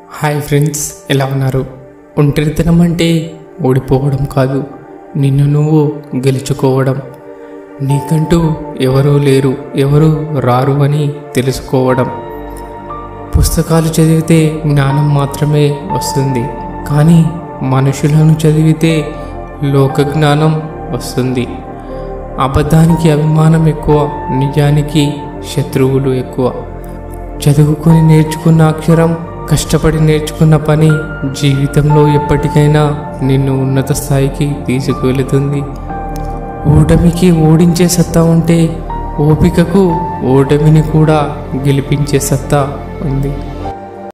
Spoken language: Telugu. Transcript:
హాయ్ ఫ్రెండ్స్ ఎలా ఉన్నారు ఒంటరితనం అంటే ఓడిపోవడం కాదు నిన్ను నువ్వు గెలుచుకోవడం నీకంటూ ఎవరూ లేరు ఎవరు రారు అని తెలుసుకోవడం పుస్తకాలు చదివితే జ్ఞానం మాత్రమే వస్తుంది కానీ మనుషులను చదివితే లోక జ్ఞానం వస్తుంది అబద్ధానికి అభిమానం ఎక్కువ నిజానికి శత్రువులు ఎక్కువ చదువుకొని నేర్చుకున్న అక్షరం కష్టపడి నేర్చుకున్న పని జీవితంలో ఎప్పటికైనా నిన్ను ఉన్నత స్థాయికి తీసుకువెళుతుంది ఓటమికి ఓడించే సత్తా ఉంటే ఓపికకు ఓటమిని కూడా గెలిపించే సత్తా ఉంది